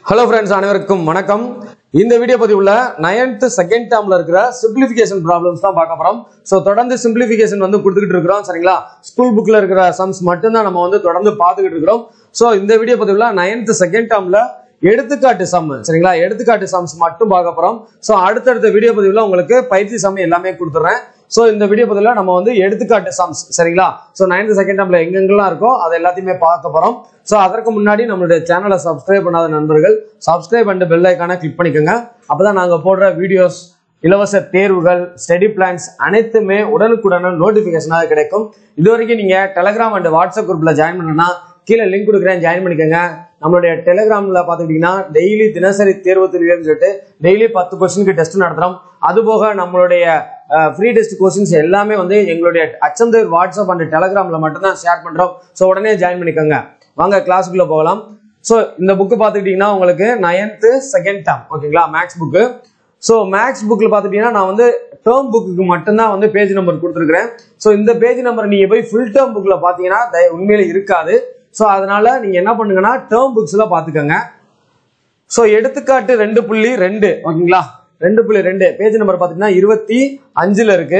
hello friends அனைவருக்கும் வணக்கம் இந்த வீடியோ பதிவுல நைன்த் செகண்ட் டேர்ம்ல இருக்கிற சிம்பிளிஃபிகேஷன் ப்ராப்ளம்ஸ் தான் பார்க்க போறோம் ஸோ தொடர்ந்து சிம்பிளிஃபிகேஷன் வந்து கொடுத்துக்கிட்டு இருக்கிறோம் சரிங்களா ஸ்கூல் புக்ல இருக்கிற சம்ஸ் மட்டும்தான் நம்ம வந்து தொடர்ந்து பார்த்துக்கிட்டு இருக்கிறோம் ஸோ இந்த வீடியோ பதிவுல நைன்த் செகண்ட் டேர்ம்ல எடுத்துக்காட்டு சம் சரிங்களா எடுத்துக்காட்டு சம்ஸ் மட்டும் பார்க்க போறோம் ஸோ அடுத்தடுத்த வீடியோ பதிவுல உங்களுக்கு பயிற்சி சம் எல்லாமே கொடுத்துறேன் ஸோ இந்த வீடியோ பதிவுல நம்ம வந்து எடுத்துக்காட்டு சம்ஸ் சரிங்களா ஸோ நைன்த் செகண்ட் டேர்ம்ல எங்கெங்கெல்லாம் இருக்கோ அது எல்லாத்தையுமே பார்க்க போறோம் ஸோ அதற்கு முன்னாடி நம்மளுடைய சேனலை சப்ஸ்கிரைப் பண்ணாத நண்பர்கள் சப்ஸ்கிரைப் பண்ணிட்டு பெல் ஐக்கான கிளிக் பண்ணிக்கோங்க அப்பதான் நாங்க போடுற வீடியோஸ் இலவச தேர்வுகள் ஸ்டடி பிளான்ஸ் அனைத்துமே உடனுக்குடனே நோட்டிபிகேஷனாக கிடைக்கும் இது வரைக்கும் நீங்க டெலிகிராம் அண்ட் வாட்ஸ்அப் குரூப்ல ஜாயின் பண்ணனா கீழே லிங்க் கொடுக்குறேன் ஜாயின் பண்ணிக்கோங்க நம்மளுடைய டெலிகிராம்ல பாத்துக்கிட்டீங்கன்னா டெய்லி தினசரி தேர்வு தெரியுதுன்னு சொல்லிட்டு டெய்லி பத்து கொஸ்டினுக்கு டெஸ்ட் நடத்துறோம் அது போக நம்மளுடைய ஃப்ரீ டெஸ்ட் கொஸ்டின்ஸ் எல்லாமே வந்து எங்களுடைய அச்சந்தர் வாட்ஸ்அப் அண்ட் டெலிகிராம்ல மட்டும்தான் ஷேர் பண்றோம் ஸோ உடனே ஜாயின் பண்ணிக்கோங்க வாங்க கிளாஸுக்குள்ள போகலாம் ஸோ இந்த புக்கு பார்த்துக்கிட்டிங்கன்னா உங்களுக்கு நைன்த்து செகண்ட் டேம் ஓகேங்களா மேக்ஸ் புக்கு ஸோ மேக்ஸ் புக்கில் பார்த்துட்டீங்கன்னா நான் வந்து டேர்ம் புக்கு மட்டும்தான் வந்து பேஜ் நம்பர் கொடுத்துருக்கிறேன் ஸோ இந்த பேஜ் நம்பர் நீங்கள் போய் ஃபுல் டேர்ம் புக்கில் பார்த்தீங்கன்னா தய- உண்மையில இருக்காது ஸோ அதனால நீங்கள் என்ன பண்ணுங்கன்னா டேர்ம் புக்ஸில் பார்த்துக்கோங்க ஸோ எடுத்துக்காட்டு ரெண்டு புள்ளி ரெண்டு ஓகேங்களா ரெண்டு புள்ளி ரெண்டு பேஜ் நம்பர் பார்த்தீங்கன்னா இருபத்தி அஞ்சில் இருக்கு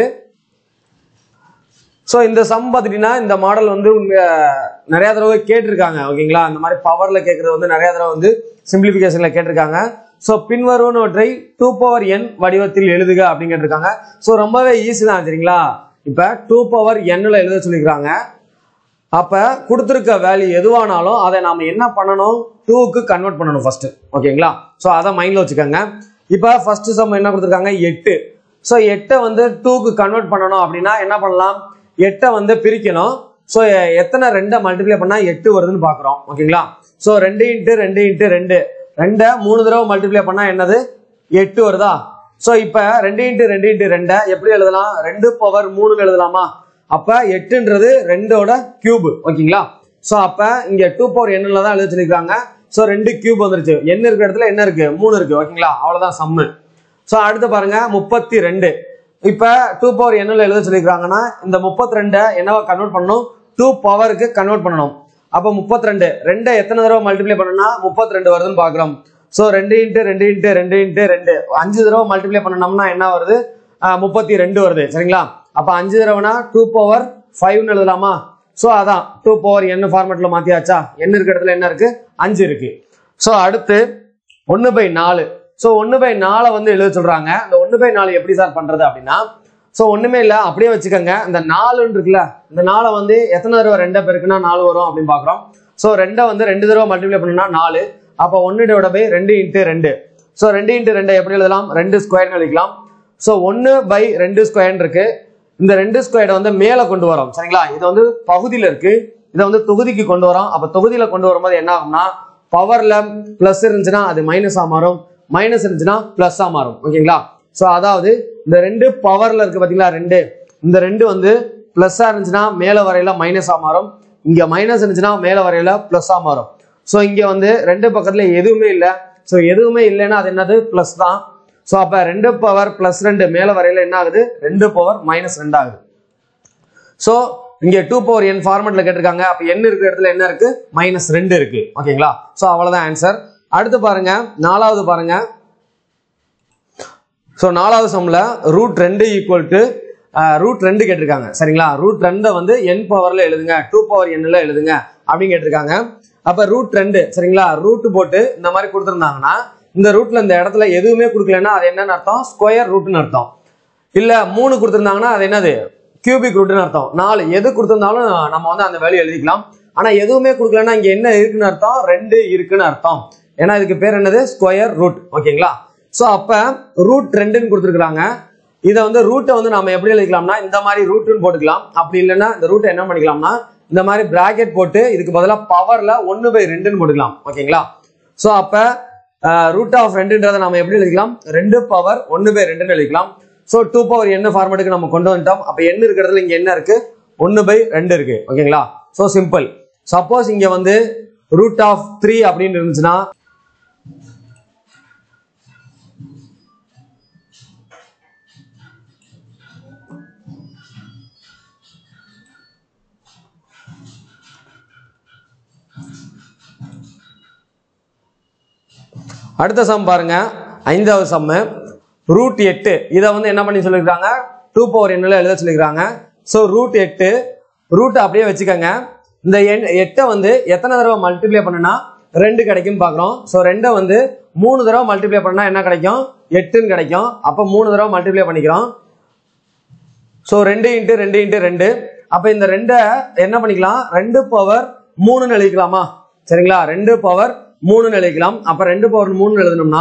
ஸோ இந்த சம் பார்த்துட்டீங்கன்னா இந்த மாடல் வந்து உண்மையா நிறைய தடவை கேட்டிருக்காங்க ஓகேங்களா இந்த மாதிரி பவர்ல கேட்கறது வந்து நிறைய தடவை வந்து சிம்பிளிஃபிகேஷன்ல கேட்டிருக்காங்க ஸோ பின்வருவனவற்றை டூ பவர் என் வடிவத்தில் எழுதுக அப்படின்னு கேட்டிருக்காங்க ஸோ ரொம்பவே ஈஸி தான் சரிங்களா இப்போ டூ பவர் எண்ணில் எழுத சொல்லியிருக்காங்க அப்ப கொடுத்துருக்க வேல்யூ எதுவானாலும் அதை நாம என்ன பண்ணணும் டூக்கு கன்வெர்ட் பண்ணணும் ஃபர்ஸ்ட் ஓகேங்களா ஸோ அதை மைண்ட்ல வச்சுக்கோங்க இப்போ ஃபர்ஸ்ட் சம் என்ன கொடுத்துருக்காங்க எட்டு ஸோ எட்டை வந்து டூக்கு கன்வெர்ட் பண்ணணும் அப்படின்னா என்ன பண்ணலாம் எட்டை வந்து பிரிக்கணும் ஸோ எத்தனை ரெண்டை மல்டிப்ளை பண்ணா எட்டு வருதுன்னு பார்க்குறோம் ஓகேங்களா ஸோ ரெண்டு இன்ட்டு ரெண்டு இன்ட்டு ரெண்டு ரெண்டை மூணு தடவை மல்டிப்ளை பண்ணா என்னது எட்டு வருதா ஸோ இப்போ ரெண்டு இன்ட்டு ரெண்டு இன்ட்டு ரெண்டை எப்படி எழுதலாம் ரெண்டு பவர் மூணுன்னு எழுதலாமா அப்ப எட்டுன்றது ரெண்டோட கியூப் ஓகேங்களா சோ அப்ப இங்க டூ பவர் எண்ணில் தான் எழுத சொல்லியிருக்காங்க சோ ரெண்டு கியூப் வந்துருச்சு எண்ணு இருக்கிற இடத்துல என்ன இருக்கு மூணு இருக்கு ஓகேங்களா அவ்வளவுதான் சம்மு சோ அடுத்து பாருங்க முப்பத்தி ரெண்டு இப்ப டூ பவர் எண்ணில் எழுத சொல்லியிருக்காங்கன்னா இந்த முப்பத்தி ரெண்டை என்னவா கன்வெர்ட் பண்ணணும் டூ பவருக்கு கன்வெர்ட் பண்ணணும் அப்ப முப்பத்தி ரெண்டு ரெண்டை எத்தனை தடவை மல்டிப்ளை பண்ணணும்னா முப்பத்தி ரெண்டு வருதுன்னு பாக்குறோம் சோ ரெண்டு இன்ட்டு ரெண்டு இன்ட்டு ரெண்டு இன்ட்டு ரெண்டு அஞ்சு தடவை மல்டிப்ளை பண்ணணும்னா என்ன வருது முப்பத்தி ரெண்டு வருது சரிங்களா அப்ப அஞ்சு தடவைனா டூ பவர் ஃபைவ்னு எழுதலாமா ஸோ அதான் டூ பவர் என்ன ஃபார்மேட்ல மாத்தியாச்சா என்ன இருக்க இடத்துல என்ன இருக்கு அஞ்சு இருக்கு ஸோ அடுத்து ஒன்று பை நாலு ஸோ ஒன்று பை நாலை வந்து எழுத சொல்றாங்க இந்த ஒன்று பை நாலு எப்படி சார் பண்றது அப்படின்னா ஸோ ஒண்ணுமே இல்லை அப்படியே வச்சுக்கோங்க இந்த நாலுன்னு இருக்குல்ல இந்த நாலை வந்து எத்தனை தடவை ரெண்டை பெருக்குன்னா நாலு வரும் அப்படின்னு பார்க்குறோம் ஸோ ரெண்டை வந்து ரெண்டு தடவை மல்டிப்ளை பண்ணா நாலு அப்போ ஒன்று டிவைட பை ரெண்டு இன்ட்டு ரெண்டு ஸோ ரெண்டு இன்ட்டு ரெண்டை எப்படி எழுதலாம் ரெண்டு ஸ்கொயர்னு எழுதிக்கலாம் ஸோ ஒன்று பை ரெண்டு ஸ்கொயர்னு இருக்கு இந்த ரெண்டு ஸ்கொயர்டை வந்து மேலே கொண்டு வரோம் சரிங்களா இது வந்து பகுதியில் இருக்கு இதை வந்து தொகுதிக்கு கொண்டு வரோம் அப்போ தொகுதியில் கொண்டு வரும்போது என்ன ஆகும்னா பவர்ல பிளஸ் இருந்துச்சுன்னா அது மைனஸா மாறும் மைனஸ் இருந்துச்சுன்னா பிளஸ்ஸா மாறும் ஓகேங்களா ஸோ அதாவது இந்த ரெண்டு பவர்ல இருக்கு பாத்தீங்களா ரெண்டு இந்த ரெண்டு வந்து பிளஸ்ஸா இருந்துச்சுன்னா மேல வரையில மைனஸா மாறும் இங்க மைனஸ் இருந்துச்சுன்னா மேல வரையில பிளஸ்ஸா மாறும் ஸோ இங்க வந்து ரெண்டு பக்கத்துல எதுவுமே இல்லை ஸோ எதுவுமே இல்லைன்னா அது என்னது பிளஸ் தான் ஸோ அப்ப ரெண்டு பவர் பிளஸ் ரெண்டு மேல வரையில என்ன ஆகுது ரெண்டு பவர் மைனஸ் ரெண்டு ஆகுது ஸோ இங்க டூ பவர் என் ஃபார்மெட்ல கேட்டிருக்காங்க அப்ப n இருக்கிற இடத்துல என்ன இருக்கு மைனஸ் ரெண்டு இருக்கு ஓகேங்களா ஸோ அவ்வளவுதான் ஆன்சர் அடுத்து பாருங்க நாலாவது பாருங்க ஸோ நாலாவது சம்ல ரூட் ரெண்டு ஈக்குவல் டு ரூட் ரெண்டு கேட்டிருக்காங்க சரிங்களா ரூட் ரெண்டை வந்து என் பவர்ல எழுதுங்க டூ பவர் எண்ணில் எழுதுங்க அப்படின்னு கேட்டிருக்காங்க அப்ப ரூட் ரெண்டு சரிங்களா ரூட் போட்டு இந்த மாதிரி கொடுத்துருந்தாங்கன்னா இந்த ரூட்ல இந்த இடத்துல எதுவுமே கொடுக்கலன்னா அது என்னன்னு அர்த்தம் ஸ்கொயர் ரூட்னு அர்த்தம் இல்ல மூணு கொடுத்துருந்தாங்கன்னா அது என்னது கியூபிக் ரூட்னு அர்த்தம் நாலு எது கொடுத்திருந்தாலும் நம்ம வந்து அந்த வேல்யூ எழுதிக்கலாம் ஆனா எதுவுமே கொடுக்கலன்னா இங்க என்ன இருக்குன்னு அர்த்தம் ரெண்டு இருக்குன்னு அர்த்தம் ஏன்னா இதுக்கு பேர் என்னது ஸ்கொயர் ரூட் ஓகேங்களா சோ அப்ப ரூட் ரெண்டுன்னு கொடுத்துருக்காங்க இதை வந்து ரூட்டை வந்து நம்ம எப்படி எழுதிக்கலாம்னா இந்த மாதிரி ரூட்னு போட்டுக்கலாம் அப்படி இல்லைன்னா இந்த ரூட்டை என்ன பண்ணிக்கலாம்னா இந்த மாதிரி பிராக்கெட் போட்டு இதுக்கு பதிலாக பவர்ல ஒன்னு பை ரெண்டுன்னு போட்டுக்கலாம் ஓகேங்களா சோ அப்ப ரூட் ஆஃப் ரெண்டுன்றதை நம்ம எப்படி எழுதிக்கலாம் ரெண்டு பவர் ஒன்னு பை ரெண்டுன்னு எழுதிக்கலாம் ஸோ டூ பவர் என்ன ஃபார்மேட்டுக்கு நம்ம கொண்டு வந்துட்டோம் அப்ப என்ன இருக்கிறதுல இங்க என்ன இருக்கு ஒன்னு பை ரெண்டு இருக்கு ஓகேங்களா ஸோ சிம்பிள் சப்போஸ் இங்க வந்து ரூட் ஆஃப் த்ரீ அப்படின்னு இருந்துச்சுன்னா அடுத்த சம் பாருங்க ஐந்தாவது சம்மு ரூட் எட்டு இதை வந்து என்ன பண்ணி சொல்லியிருக்காங்க டூ பவர் எண்ணில் எழுத சொல்லியிருக்காங்க ஸோ ரூட் எட்டு ரூட் அப்படியே வச்சுக்கோங்க இந்த எண் எட்டை வந்து எத்தனை தடவை மல்டிப்ளை பண்ணுனா ரெண்டு கிடைக்கும் பார்க்குறோம் ஸோ ரெண்டை வந்து மூணு தடவை மல்டிப்ளை பண்ணால் என்ன கிடைக்கும் எட்டுன்னு கிடைக்கும் அப்போ மூணு தடவை மல்டிப்ளை பண்ணிக்கிறோம் ஸோ ரெண்டு இன்ட்டு ரெண்டு இன்ட்டு ரெண்டு அப்போ இந்த ரெண்டை என்ன பண்ணிக்கலாம் ரெண்டு பவர் மூணுன்னு எழுதிக்கலாமா சரிங்களா ரெண்டு பவர் மூணுன்னு எழுதிக்கலாம் அப்போ ரெண்டு பவர் மூணுன்னு எழுதணும்னா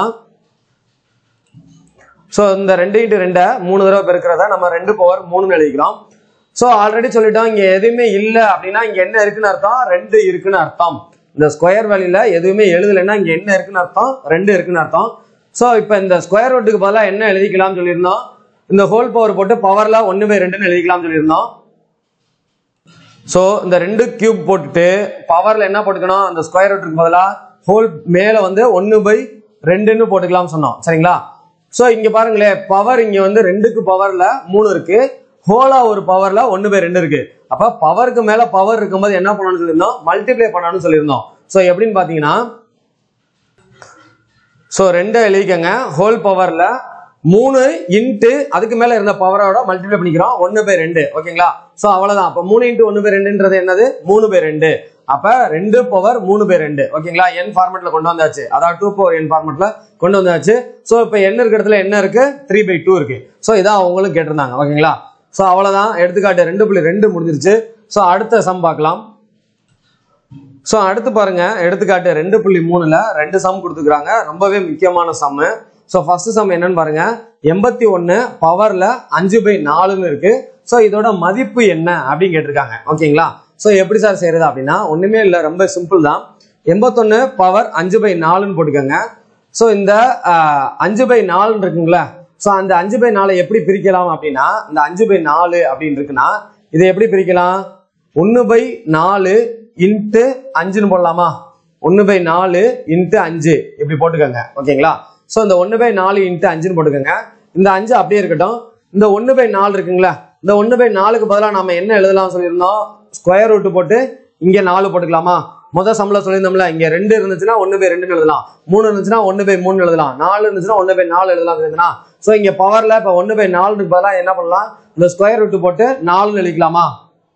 ஸோ இந்த ரெண்டு இன்ட்டு ரெண்டை மூணு தடவை பெருக்கிறத நம்ம ரெண்டு பவர் மூணுன்னு எழுதிக்கிறோம் ஸோ ஆல்ரெடி சொல்லிட்டோம் இங்கே எதுவுமே இல்லை அப்படின்னா இங்கே என்ன இருக்குன்னு அர்த்தம் ரெண்டு இருக்குன்னு அர்த்தம் இந்த ஸ்கொயர் வேல்யூல எதுவுமே எழுதலைன்னா இங்கே என்ன இருக்குன்னு அர்த்தம் ரெண்டு இருக்குன்னு அர்த்தம் ஸோ இப்போ இந்த ஸ்கொயர் ரூட்டுக்கு பதிலாக என்ன எழுதிக்கலாம்னு சொல்லியிருந்தோம் இந்த ஹோல் பவர் போட்டு பவர்ல ஒன்று பை ரெண்டுன்னு எழுதிக்கலாம்னு சொல்லியிருந்தோம் ஸோ இந்த ரெண்டு கியூப் போட்டுட்டு பவர்ல என்ன போட்டுக்கணும் அந்த ஸ்கொயர் ரூட்டுக்கு பதிலாக ஹோல் மேலே வந்து ஒன்று பை ரெண்டுன்னு போட்டுக்கலாம்னு சொன்னோம் சரிங்களா ஸோ இங்க பாருங்களேன் பவர் இங்க வந்து ரெண்டுக்கு பவர்ல மூணு இருக்கு ஹோலா ஒரு பவர்ல ஒன்று பை ரெண்டு இருக்கு அப்ப பவருக்கு மேல பவர் இருக்கும்போது என்ன பண்ணணும்னு சொல்லியிருந்தோம் மல்டிப்ளை பண்ணணும்னு சொல்லியிருந்தோம் ஸோ எப்படின்னு பாத்தீங்கன்னா ஸோ ரெண்டை எழுதிக்கங்க ஹோல் பவர்ல மூணு இன்ட்டு அதுக்கு மேல இருந்த பவரோட மல்டிப்ளை பண்ணிக்கிறோம் ஒன்று பை ரெண்டு ஓகேங்களா ஸோ அவ்வளவுதான் அப்போ மூணு இன்ட்டு ஒன்று பை ரெண்டுன்றது என்னது மூணு பை ரெண்டு அப்ப ரெண்டு பவர் மூணு பை ரெண்டு ஓகேங்களா என் ஃபார்மெட்ல கொண்டு வந்தாச்சு அதாவது டூ பவர் என் ஃபார்மெட்ல கொண்டு வந்தாச்சு ஸோ இப்போ என்ன இருக்க இடத்துல என்ன இருக்கு த்ரீ பை டூ இருக்கு ஸோ இதான் அவங்களும் கேட்டிருந்தாங்க ஓகேங்களா ஸோ அவ்வளவுதான் எடுத்துக்காட்டு ரெண்டு புள்ளி ரெண்டு முடிஞ்சிருச்சு ஸோ அடுத்த சம் பார்க்கலாம் ஸோ அடுத்து பாருங்க எடுத்துக்காட்டு ரெண்டு புள்ளி மூணுல ரெண்டு சம் கொடுத்துக்கிறாங்க ரொம்பவே முக்கியமான சம்மு ஸோ ஃபர்ஸ்ட் சம் என்னன்னு பாருங்க எண்பத்தி ஒன்று பவர்ல அஞ்சு பை நாலுன்னு இருக்கு ஸோ இதோட மதிப்பு என்ன அப்படின்னு கேட்டிருக்காங்க ஓகேங்களா ஸோ எப்படி சார் செய்யறது அப்படின்னா ஒண்ணுமே இல்லை ரொம்ப சிம்பிள் தான் எண்பத்தொன்னு பவர் அஞ்சு பை நாலுன்னு போட்டுக்கோங்க ஸோ இந்த ஆஹ், அஞ்சு பை நாலுன்னு இருக்குங்களா ஸோ அந்த அஞ்சு பை நாலை எப்படி பிரிக்கலாம் அப்படின்னா இந்த அஞ்சு பை நாலு அப்படின்னு இருக்குன்னா இதை எப்படி பிரிக்கலாம் ஒன்று பை நாலு இன்ட்டு அஞ்சுன்னு போடலாமா ஒன்று பை நாலு இன்ட்டு அஞ்சு இப்படி போட்டுக்கோங்க ஓகேங்களா ஸோ இந்த ஒன்று பை நாலு இன்ட்டு அஞ்சுன்னு போட்டுக்கோங்க இந்த அஞ்சு அப்படியே இருக்கட்டும் இந்த ஒன்று பை நாலு இருக்குங்களா இந்த ஒன்று பை நாலுக்கு பதிலாக நம்ம என்ன எழுதலாம் சொல்லியிருந்தோம் ஸ்கொயர் ரூட் போட்டு இங்கே நாலு போட்டுக்கலாமா முதல் சம்பள சொல்லியிருந்தோம்ல இங்க ரெண்டு இருந்துச்சுன்னா ஒன்று பை ரெண்டுன்னு எழுதலாம் மூணு இருந்துச்சுன்னா ஒன்று பை மூணு எழுதலாம் நாலு இருந்துச்சுன்னா ஒன்று பை நாலு எழுதலாம் இருந்துச்சுன்னா ஸோ இங்க பவர்ல இப்போ ஒன்று பை நாலுக்கு பதிலாக என்ன பண்ணலாம் இந்த ஸ்கொயர் ரூட் போட்டு நாலுன்னு எழுதிக்கலாமா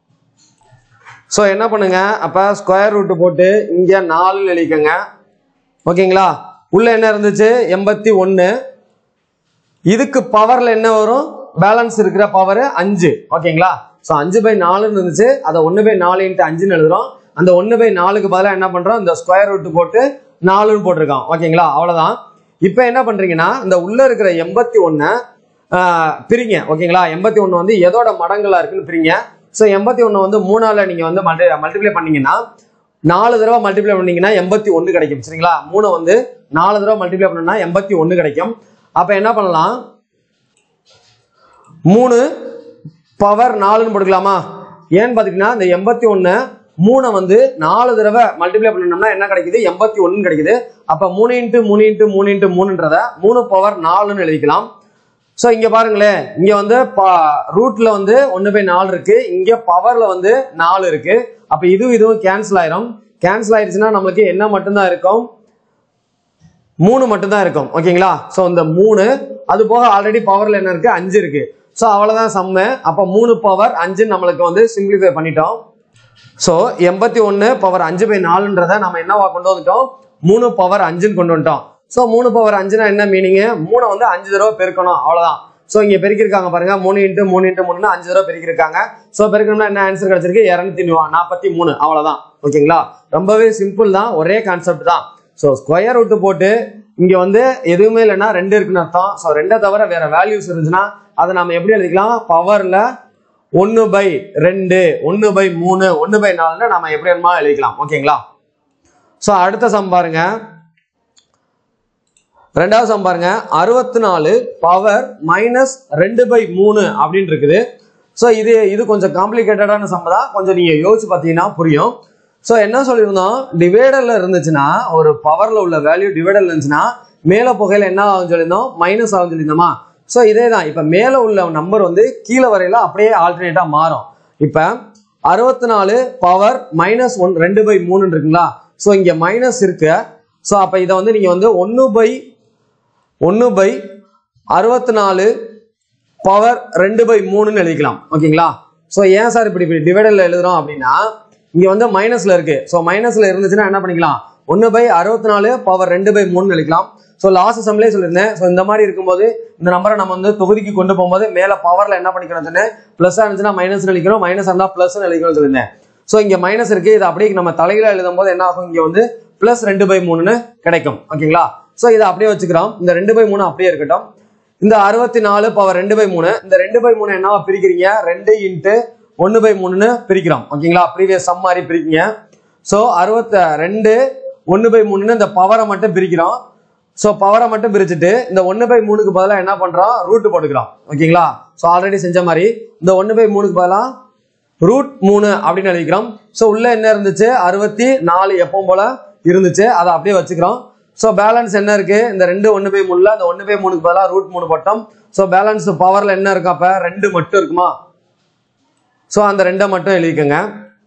ஸோ என்ன பண்ணுங்க அப்ப ஸ்கொயர் ரூட் போட்டு இங்க நாலுன்னு எழுதிக்கங்க ஓகேங்களா உள்ள என்ன இருந்துச்சு எண்பத்தி ஒன்று இதுக்கு பவர்ல என்ன வரும் பேலன்ஸ் இருக்கிற பவர் அஞ்சு ஓகேங்களா ஸோ அஞ்சு பை நாலுன்னு இருந்துச்சு அதை ஒன்று பை நாலு இன்ட்டு அஞ்சுன்னு எழுதுறோம் அந்த ஒன்று பை நாலுக்கு பதிலாக என்ன பண்றோம் இந்த ஸ்கொயர் ரூட் போட்டு நாலுன்னு போட்டிருக்கோம் ஓகேங்களா அவ்வளவுதான் இப்போ என்ன பண்றீங்கன்னா இந்த உள்ள இருக்கிற எண்பத்தி ஒன்று பிரிங்க ஓகேங்களா எண்பத்தி ஒன்று வந்து எதோட மடங்களா இருக்குன்னு பிரிங்க ஸோ எண்பத்தி ஒன்று வந்து மூணால நீங்க வந்து மல்டி மல்டிப்ளை பண்ணீங்கன்னா நாலு தடவை மல்டிப்ளை பண்ணீங்கன்னா எண்பத்தி ஒன்று கிடைக்கும் சரிங்களா மூணு வந்து நாலு தடவை மல்டிப்ளை பண்ணா எண்பத்தி ஒன்று கிடைக்கும் அப்போ என்ன பண்ணலாம் மூணு பவர் நாலுன்னு போட்டுக்கலாமா ஏன்னு பார்த்தீங்கன்னா இந்த எண்பத்தி ஒன்று மூணை வந்து நாலு தடவை மல்டிப்ளை பண்ணோம்னா என்ன கிடைக்குது எண்பத்தி ஒன்று கிடைக்குது அப்போ மூணு இன்ட்டு மூணு இன்ட்டு மூணு இன்ட்டு மூணுன்றத மூணு பவர் நாலுன்னு எழுதிக்கலாம் ஸோ இங்கே பாருங்களேன் இங்கே வந்து ரூட்ல வந்து ஒன்று பை நாலு இருக்கு இங்கே பவர்ல வந்து நாலு இருக்கு அப்போ இதுவும் இதுவும் கேன்சல் ஆயிரும் கேன்சல் ஆயிடுச்சுன்னா நம்மளுக்கு என்ன மட்டும்தான் இருக்கும் மூணு மட்டும்தான் இருக்கும் ஓகேங்களா ஸோ இந்த மூணு அது போக ஆல்ரெடி பவர்ல என்ன இருக்கு அஞ்சு இருக்கு ஸோ அவ்வளவுதான் சம்மு அப்போ மூணு பவர் அஞ்சு நம்மளுக்கு வந்து சிம்பிளிஃபை பண்ணிட்டோம் ஸோ எண்பத்தி ஒன்று பவர் அஞ்சு பை நாலுன்றத நம்ம என்னவா கொண்டு வந்துட்டோம் மூணு பவர் அஞ்சுன்னு கொண்டு வந்துட்டோம் ஸோ மூணு பவர் அஞ்சுனா என்ன மீனிங் மூணை வந்து அஞ்சு தடவை பெருக்கணும் அவ்வளவுதான் ஸோ இங்க பெருக்கிருக்காங்க பாருங்க மூணு இன்ட்டு மூணு இன்ட்டு மூணுன்னு அஞ்சு தடவை பெருக்கிருக்காங்க ஸோ பெருக்கணும்னா என்ன ஆன்சர் கிடைச்சிருக்கு இரநூத்தி நாற்பத்தி மூணு அவ்வளவுதான் ஓகேங்களா ரொம்பவே சிம்பிள் தான் ஒரே கான்செப்ட் தான் ஸோ ஸ்கொயர் ரூட் போட்டு இங்க வந்து எதுவுமே இல்லைன்னா ரெண்டு இருக்குன்னு அர்த்தம் ஸோ ரெண்டை தவிர வேற வேல்யூஸ் இருந்துச்சுன்னா அதை நம்ம எப்படி எழுதிக்கலாம் பவர்ல ஒன்று பை ரெண்டு ஒன்று பை மூணு ஒன்று பை நாலுன்னு நம்ம எப்படி வேணுமா எழுதிக்கலாம் ஓகேங்களா ஸோ அடுத்த சம் பாருங்க ரெண்டாவது சம் பாருங்க அறுபத்தி நாலு பவர் மைனஸ் ரெண்டு பை மூணு அப்படின்னு இருக்குது ஸோ இது இது கொஞ்சம் காம்ப்ளிகேட்டடான சம் தான் கொஞ்சம் நீங்க யோசிச்சு பார்த்தீங்கன்னா புரியும் ஸோ என்ன சொல்லியிருந்தோம் டிவைடர்ல இருந்துச்சுன்னா ஒரு பவர்ல உள்ள வேல்யூ டிவைடர்ல இருந்துச்சுன்னா மேல புகையில என்ன ஆகும் சொல்லியிருந்தோம் மைனஸ் ஆகும் சொல்லியிருந்தோமா ஸோ இதே தான் இப்போ மேலே உள்ள நம்பர் வந்து கீழே வரையில அப்படியே ஆல்டர்னேட்டா மாறும் இப்போ அறுபத்தி நாலு பவர் மைனஸ் ஒன் ரெண்டு பை மூணு இருக்குங்களா ஸோ இங்க மைனஸ் இருக்கு ஸோ அப்போ இதை வந்து நீங்கள் வந்து ஒன்று பை ஒன்று பை அறுபத்தி நாலு பவர் ரெண்டு பை மூணுன்னு எழுதிக்கலாம் ஓகேங்களா ஸோ ஏன் சார் இப்படி இப்படி டிவைடரில் எழுதுறோம் அப்படின்னா இங்கே வந்து மைனஸில் இருக்கு ஸோ மைனஸில் இருந்துச்சுன்னா என்ன பண்ணிக்கலாம் ஒன்று பை அறுபத்தி நாலு பவர் ரெண்டு பை மூணுன்னு எழுதிக்கலாம் ஸோ லாஸ்ட் சம்லேயே சொல்லியிருந்தேன் ஸோ இந்த மாதிரி இருக்கும்போது இந்த நம்பரை நம்ம வந்து தொகுதிக்கு கொண்டு போகும்போது மேலே பவரில் என்ன பண்ணிக்கணும்னு ப்ளஸ்ஸாக இருந்துச்சுன்னா மைனஸ் எழுதிக்கணும் மைனஸ் இருந்தால் ப்ளஸ் எழுதிக்கணும்னு சொல்லியிருந்தேன் ஸோ இங்கே மைனஸ் இருக்கு இது அப்படியே நம்ம தலையில எழுதும் போது என்ன ஆகும் இங்கே வந்து ப்ளஸ் ரெண்டு பை மூணுன்னு கிடைக்கும் ஓகேங்களா ஸோ இதை அப்படியே வச்சுக்கிறோம் இந்த ரெண்டு பை மூணு அப்படியே இருக்கட்டும் இந்த அறுபத்தி நாலு பவர் ரெண்டு பை மூணு இந்த ரெண்டு பை மூணு என்னவா பிரிக்கிறீங்க ரெண்டு இன்ட்டு ஒன்று பை மூணுன்னு பிரிக்கிறோம் ஓகேங்களா ப்ரீவியஸ் சம் மாதிரி பிரிக்கிங்க ஸோ அறுபத்த ரெண்டு ஒன்று பை மூணுன்னு இந்த பவரை மட்டும் பிரிக்கிறோம் ஸோ பவரை மட்டும் பிரிச்சுட்டு இந்த ஒன்று பை மூணுக்கு பதிலாக என்ன பண்ணுறோம் ரூட் போட்டுக்கிறோம் ஓகேங்களா ஸோ ஆல்ரெடி செஞ்ச மாதிரி இந்த ஒன்று பை மூணுக்கு பதிலாக ரூட் மூணு அப்படின்னு எழுதிக்கிறோம் ஸோ உள்ள என்ன இருந்துச்சு அறுபத்தி நாலு எப்பவும் போல இருந்துச்சு அதை அப்படியே வச்சுக்கிறோம் ஸோ பேலன்ஸ் என்ன இருக்கு இந்த ரெண்டு ஒன்று பை மூணுல இந்த ஒன்று பை மூணுக்கு பதிலாக ரூட் மூணு போட்டோம் ஸோ பேலன்ஸ் பவர்ல என்ன இருக்கு அப்ப ரெண்டு மட்டும் இருக்குமா ஸோ அந்த ரெண்டை மட்டும் எழுதிக்கோங்க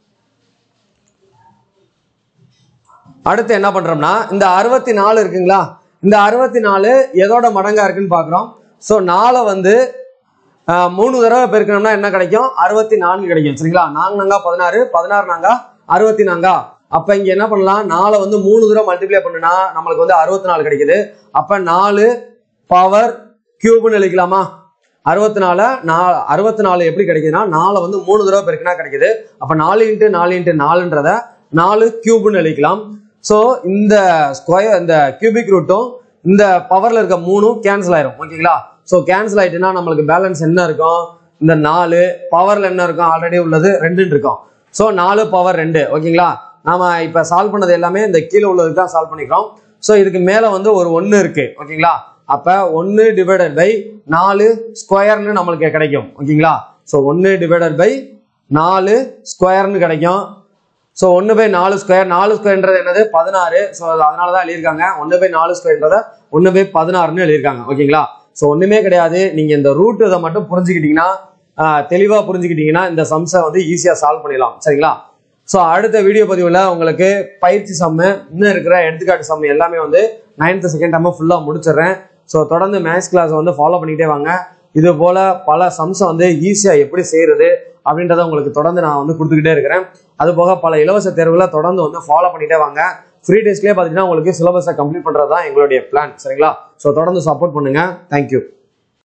அடுத்து என்ன பண்றோம்னா இந்த அறுபத்தி நாலு இருக்குங்களா இந்த அறுபத்தி நாலு எதோட மடங்கா இருக்குன்னு பாக்குறோம் ஸோ நாலை வந்து ஆஹ், மூணு தடவை பெருக்கணும்னா என்ன கிடைக்கும் அறுபத்தி நான்கு கிடைக்கும் சரிங்களா நான்கு நாங்கா பதினாறு பதினாறு நாங்கா அறுபத்தி நாங்கா அப்ப இங்க என்ன பண்ணலாம் நாலை வந்து மூணு தடவை மல்டிப்ளை பண்ணுனா நம்மளுக்கு வந்து அறுபத்தி நாலு கிடைக்குது அப்ப நாலு பவர் கியூப்னு எழுதிக்கலாமா அறுபத்தி நாலு நா அறுபத்தி நாலு எப்படி கிடைக்குதுன்னா நாலை வந்து மூணு தடவை பெருக்கினா கிடைக்குது அப்ப நாலு இன்ட்டு நாலு இன்ட்டு நாலுன்றத நாலு கியூப்னு எழுதிக்கலாம் ஸோ இந்த ஸ்கொயர் இந்த கியூபிக் ரூட்டும் இந்த பவர்ல இருக்க மூணும் கேன்சல் ஆயிரும் ஓகேங்களா ஸோ கேன்சல் ஆயிட்டுன்னா நம்மளுக்கு பேலன்ஸ் என்ன இருக்கும் இந்த நாலு பவர்ல என்ன இருக்கும் ஆல்ரெடி உள்ளது ரெண்டுன்னு இருக்கும் ஸோ நாலு பவர் ரெண்டு ஓகேங்களா நாம இப்ப சால்வ் பண்ணது எல்லாமே இந்த கீழே உள்ளதுக்கு தான் சால்வ் பண்ணிக்கிறோம் ஸோ இதுக்கு மேல வந்து ஒரு ஒன்று இருக்கு ஓகேங்களா அப்ப ஒன்று டிவைடட் பை நாலு ஸ்கொயர்னு நம்மளுக்கு கிடைக்கும் ஓகேங்களா ஸோ ஒன்று டிவைடட் பை நாலு ஸ்கொயர்னு கிடைக்கும் ஸோ ஒன்று பை நாலு ஸ்கொயர் நாலு ஸ்கொயர்ன்றது என்னது பதினாறு ஸோ அதனால தான் எழுதியிருக்காங்க ஒன்று பை நாலு ஸ்கொயர்ன்றத ஒன்று பை பதினாறுன்னு எழுதியிருக்காங்க ஓகேங்களா ஸோ ஒன்றுமே கிடையாது நீங்கள் இந்த ரூட் இதை மட்டும் புரிஞ்சுக்கிட்டீங்கன்னா தெளிவாக புரிஞ்சுக்கிட்டீங்கன்னா இந்த சம்ஸை வந்து ஈஸியாக சால்வ் பண்ணிடலாம் சரிங்களா ஸோ அடுத்த வீடியோ பதிவில் உங்களுக்கு பயிற்சி சம்மு இன்னும் இருக்கிற எடுத்துக்காட்டு சம்மு எல்லாமே வந்து நைன்த் செகண்ட் டைம் ஃபுல்லாக முடிச்சிடுறேன் ஸோ தொடர்ந்து மேத்ஸ் கிளாஸ் வந்து ஃபாலோ பண்ணிக்கிட்டே வாங்க இது போல பல சம்ஸை வந்து ஈஸியாக எப்படி செய்யறது அப்படின்றத உங்களுக்கு தொடர்ந்து நான் வந்து கொடுத்துக்கிட்டே இருக்கிறேன் அது போக பல இலவச தேர்வுகளை தொடர்ந்து வந்து ஃபாலோ பண்ணிட்டே வாங்க ஃப்ரீ டேஸ்லேயே பார்த்தீங்கன்னா உங்களுக்கு சிலபஸை கம்ப்ளீட் பண்ணுறது தான் எங்களுடைய பிளான் சரிங்களா ஸோ தொடர்ந்து சப்போர்ட் பண்ணுங்க தேங்க்யூ